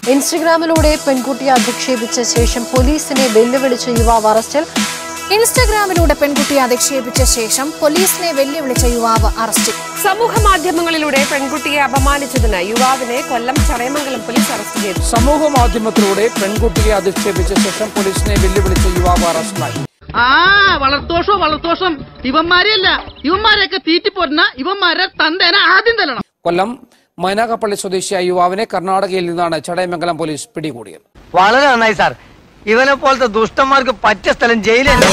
ഇൻസ്റ്റഗ്രാമിലൂടെ പെൺകുട്ടിയെ അധിക്ഷേപിച്ച ശേഷം പോലീസിനെ വെല്ലുവിളിച്ച യുവാവ് അറസ്റ്റിൽ ഇൻസ്റ്റഗ്രാമിലൂടെ പെൺകുട്ടിയെ അധിക്ഷേപിച്ച ശേഷം പോലീസിനെ വെല്ലുവിളിച്ച യുവാവ് അറസ്റ്റിൽ സമൂഹ മാധ്യമങ്ങളിലൂടെ പെൺകുട്ടിയെ അപമാനിച്ചതിന് യുവാവിനെ കൊല്ലം ചടയമംഗലം പോലീസ് അറസ്റ്റ് ചെയ്തു സമൂഹ മാധ്യമത്തിലൂടെ പെൺകുട്ടിയെ അധിക്ഷേപിച്ച ശേഷം പോലീസിനെ വെല്ലുവിളിച്ച യുവാവ് അറസ്റ്റിലായി ആ വളർത്തോഷോ വളർത്തോഷം ഇവന്മാരെയല്ല ഇവന്മാരെയൊക്കെ തീറ്റിപ്പോരുന്ന ഇവന്മാരെ തന്തേനെ ആദ്യം തല്ലണം കൊല്ലം മൈനാകപ്പള്ളി സ്വദേശിയായ യുവാവിനെ കർണാടകയിൽ നിന്നാണ് ചടയമംഗലം പോലീസ് പിടികൂടിയത് വളരെ നന്നായി സാർ ഇവനെ പോലത്തെ ദുഷ്ടന്മാർക്ക് പറ്റിയ സ്ഥലം ജയിലല്ലേ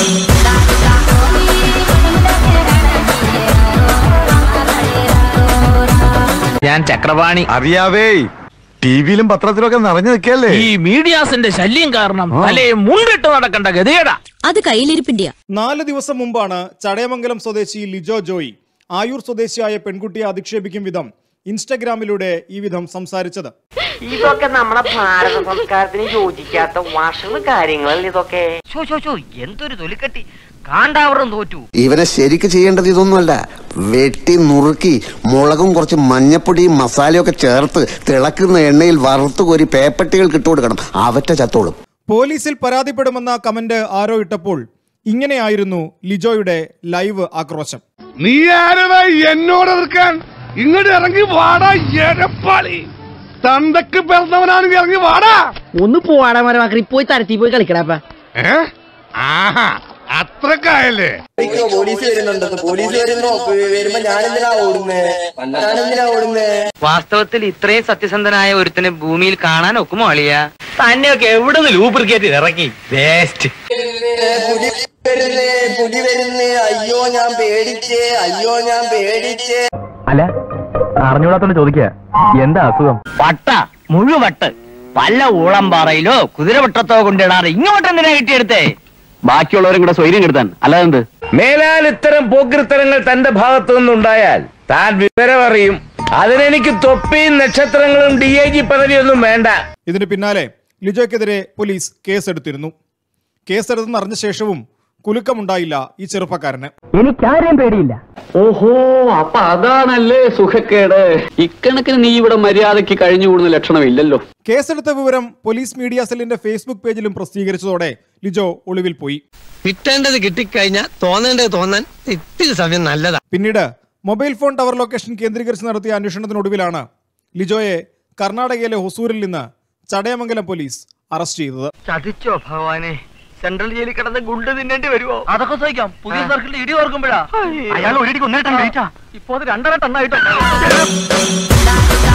ഞാൻ ചക്രപാണി അറിയാവേ ടിവിയിലും പത്രത്തിലൊക്കെ നിറഞ്ഞു നിൽക്കല്ലേ ഈ മീഡിയാസിന്റെ ശല്യം കാരണം തലേ മുണ്ടിട്ട് നടക്കേണ്ട ഗതികേടാ അത് കയ്യിലിരിപ്പിന്റെയാ നാല് ദിവസം മുമ്പാണ് ചടയമംഗലം സ്വദേശി ലിജോ ജോയി ആയൂർ സ്വദേശിയായ പെൺകുട്ടിയെ അധിക്ഷേപിക്കും വിധം ഇൻസ്റ്റഗ്രാമിലൂടെ ഈ വിധം സംസാരിച്ചത് ഇതൊക്കെ നമ്മുടെ ഭാരത സംസ്കാരത്തിന് യോജിക്കാത്ത വഷള് കാര്യങ്ങളല്ലേ ഇതൊക്കെ എന്തൊരു തൊലിക്കട്ടി കാണ്ടാവറും തോറ്റു ഇവനെ ശരിക്ക് ചെയ്യേണ്ടത് ഇതൊന്നുമല്ല വെട്ടി നുറുക്കി മുളകും കുറച്ച് മഞ്ഞപ്പൊടിയും മസാലയൊക്കെ ചേർത്ത് തിളക്കുന്ന എണ്ണയിൽ വറുത്ത് കോരി പേപ്പട്ടികൾക്ക് ഇട്ട് കൊടുക്കണം അവറ്റ ചത്തോളും പോലീസിൽ പരാതിപ്പെടുമെന്ന കമന്റ് ആരോ ഇട്ടപ്പോൾ ഇങ്ങനെയായിരുന്നു ലിജോയുടെ ലൈവ് ആക്രോശം നീ ആരടാ എന്നോട് എതിർക്കാൻ ഇങ്ങോട്ട് ഇറങ്ങി വാടാ എരപ്പാളി തന്തക്ക് പിറന്നവനാണെങ്കിൽ ഇറങ്ങി വാടാ ഒന്ന് പോവാടാ മരമാക്കി പോയി തരത്തി പോയി കളിക്കടാപ്പ ഏ ആഹാ അത്രക്കായല്ലേ പോലീസ് വരുന്നുണ്ട് പോലീസ് വരുന്നോ വരുമ്പോ ഞാനെന്തിനാ ഓടുന്നേ ഞാനെന്തിനാ ഓടുന്നേ വാസ്തവത്തിൽ ഇത്രയും സത്യസന്ധനായ ഒരുത്തനെ ഭൂമിയിൽ കാണാൻ ഒക്കുമോ അളിയ തന്നെയൊക്കെ എവിടെ നിന്ന് ലൂബ്രിക്കേറ്റ് ഇറക്കി വേസ്റ്റ് പുലി വരുന്നേ പുലി വരുന്നേ അയ്യോ ഞാൻ പേടിച്ചേ അയ്യോ ഞാൻ പേടിച്ചേ അല്ല അറിഞ്ഞൂടാത്തോണ്ട് ചോദിക്കുക എന്താ അസുഖം വട്ട മുഴുവട്ട് പല ഊളംപാറയിലോ കുതിരവട്ടത്തോ കൊണ്ടിടാറ് ഇങ്ങോട്ട് എന്തിനാ കിട്ടിയെടുത്തേ ബാക്കിയുള്ളവരും കൂടെ സ്വൈര്യം കെടുത്താൻ അല്ലാതെ മേലാൽ ഇത്തരം പോക്കിരിത്തരങ്ങൾ തന്റെ ഭാഗത്തു നിന്നുണ്ടായാൽ താൻ വിവരമറിയും അതിനെനിക്ക് തൊപ്പിയും നക്ഷത്രങ്ങളും ഡി ഐ ജി പദവിയൊന്നും വേണ്ട ഇതിന് പിന്നാലെ ലിജോയ്ക്കെതിരെ പോലീസ് കേസെടുത്തിരുന്നു കേസെടുത്തെന്ന് അറിഞ്ഞ ശേഷവും കുലുക്കമുണ്ടായില്ല ഈ ചെറുപ്പക്കാരന് എനിക്കാരെയും പേടിയില്ല ഓഹോ അപ്പൊ അതാണല്ലേ സുഖക്കേട് ഇക്കണക്കിന് നീ ഇവിടെ മര്യാദയ്ക്ക് കഴിഞ്ഞുകൂടുന്ന ലക്ഷണമില്ലല്ലോ കേസെടുത്ത വിവരം പോലീസ് മീഡിയ സെല്ലിന്റെ ഫേസ്ബുക്ക് പേജിലും പ്രസിദ്ധീകരിച്ചതോടെ ലിജോ ഒളിവിൽ പോയി കിട്ടേണ്ടത് കിട്ടിക്കഴിഞ്ഞാൽ തോന്നേണ്ടത് തോന്നാൻ ഇത്തിരി സമയം നല്ലതാ പിന്നീട് മൊബൈൽ ഫോൺ ടവർ ലൊക്കേഷൻ കേന്ദ്രീകരിച്ച് നടത്തിയ അന്വേഷണത്തിനൊടുവിലാണ് ലിജോയെ കർണാടകയിലെ ഹൊസൂരിൽ നിന്ന് ചടയമംഗലം പോലീസ് അറസ്റ്റ് ചെയ്തത് ചതിച്ചോ ഭഗവാനെ സെൻട്രൽ ജയിലിൽ കിടന്ന് ഗുണ്ട് തിന്നേണ്ടി വരുമോ അതൊക്കെ സഹിക്കാം പുതിയ സർക്കിളിൽ ഇടി ഓർക്കുമ്പോഴാ അയാൾ ഒരിടിക്ക് ഒന്നേ ടൺ കഴിച്ചാ ഇപ്പൊ അത് രണ്ടര ടണ്ണായിട്ടോ